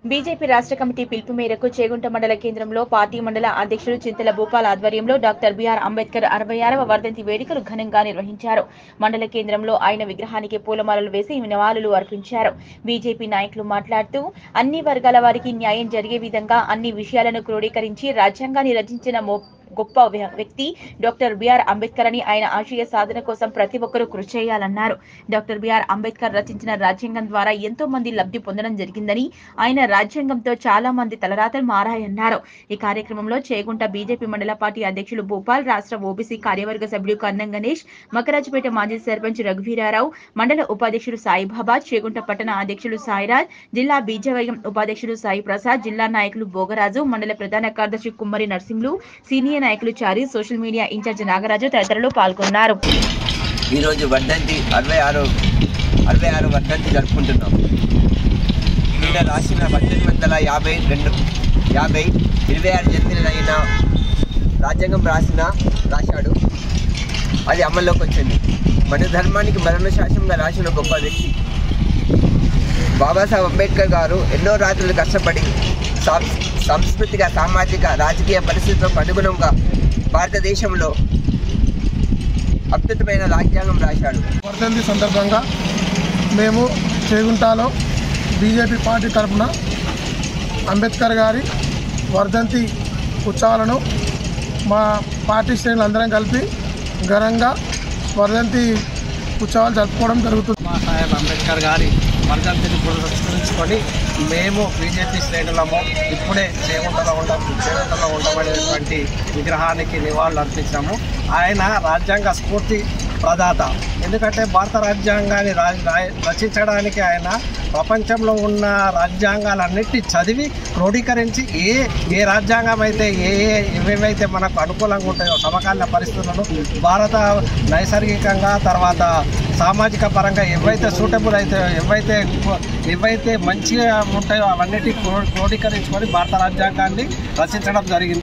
BJP రాష్ట్ర committee పిలుపు మేరకు చేగుంట మండల కేంద్రంలో పార్టీ మండల అధ్యక్షుడు చింతల భూపాల్ ఆధ్వర్యంలో డాక్టర్ బిఆర్ అంబేద్కర్ అరవై ఆరవ వర్ధంతి వేడుకలు ఘనంగా నిర్వహించారు మండల కేంద్రంలో ఆయన విగ్రహానికి పూలమాలలు వేసి నివాళులు అర్పించారు బీజేపీ నాయకులు మాట్లాడుతూ అన్ని వర్గాల వారికి న్యాయం జరిగే విధంగా అన్ని విషయాలను క్రోడీకరించి రాజ్యాంగాన్ని రచించిన మో- గొప్ప వ్య- వ్యక్తి డాక్టర్ బిఆర్ అంబేద్కర్ అని ఆయన ఆశయ సాధన కోసం ప్రతి ఒక్కరూ కృషి చేయాలన్నారు డాక్టర్ బిఆర్ అంబేద్కర్ రచించిన రాజ్యాంగం ద్వారా ఎంతో మంది లబ్ధి పొందడం జరిగిందని ఆయన రాజ్యాంగంతో చాలా మంది తలరాతలు మారాయన్నారు ఈ కార్యక్రమంలో చేగుంట బీజేపీ మండల పార్టీ అధ్యక్షులు భూపాల్ రాష్ట్ర ఓబీసీ కార్యవర్గ సభ్యుడు కన్నం గణేష్ మకరాజపేట మాజీ సర్పంచ్ రఘువీరారావు మండల ఉపాధ్యక్షుడు సాయిబాబా చేగుంట పట్టణ అధ్యక్షులు సాయిరాజ్ జిల్లా బీజవర్గం ఉపాధ్యక్షుడు సాయి ప్రసాద్ జిల్లా నాయకులు భోగరాజు మండల ప్రధాన కార్యదర్శి కుమ్మరి నర్సింహులు సీనియర్ నాయకులు Chari social media in charge Nagaraju తదితరులు పాల్గొన్నారు ఈరోజు వర్ధంతి అరవై ఆరు అరవై ఆరు వర్ధంతి జరుపుకుంటున్నాం ఈయన రాసిన పద్దెనిమిది వందల యాభై రెండు యాభై ఇరవై ఆరు జన్మిలైన రాజ్యాంగం రాసిన రాశాడు అది అమల్లోకి వచ్చింది మన ధర్మానికి మరణ శాసనంగా రాసిన గొప్ప వ్యక్తి బాబాసాహెబ్ అంబేద్కర్ గారు ఎన్నో రాత్రులు కష్టపడి సాం- సాంస్కృతిక సామాజిక రాజకీయ పరిస్థితులకు అనుగుణంగా భారతదేశంలో అద్భుతమైన రాజ్యాంగం రాశాడు వర్ధంతి సందర్భంగా మేము చేగుంటాలో బీజేపీ పార్టీ తరఫున అంబేద్కర్ గారి వర్ధంతి ఉత్సవాలను మా పార్టీ శ్రేణులు అందరం కలిపి ఘనంగా వర్ధంతి ఉత్సవాలు జరుపుకోవడం జరుగుతుంది బాబా సాహెబ్ అంబేద్కర్ గారి వర్ధంతిని పురస్కరించుకొని మేము బీజేపీ శ్రేణులము ఇప్పుడే చేగుంటలో ఉండ చేగుంటలో ఉండబడేటువంటి విగ్రహానికి నివాళులు అర్పించాము ఆయన రాజ్యాంగ స్ఫూర్తి ప్రదాత ఎందుకంటే భారత రాజ్యాంగాన్ని రా రా- రచించడానికి ఆయన ప్రపంచంలో ఉన్న రాజ్యాంగాలన్నిటి చదివి క్రోడీకరించి ఏ ఏ రాజ్యాంగం అయితే ఏ ఏ ఏవేవైతే మనకు అనుకూలంగా ఉంటాయో సమకాలీన పరిస్థితులను భారత నైసర్గికంగా తర్వాత సామాజిక పరంగా ఏవైతే సూటబుల్ అయితే ఏవైతే ఏవైతే మంచిగా ఉంటాయో అవన్నిటి క్రో క్రోడీకరించుకొని భారత రాజ్యాంగాన్ని రచించడం జరిగింది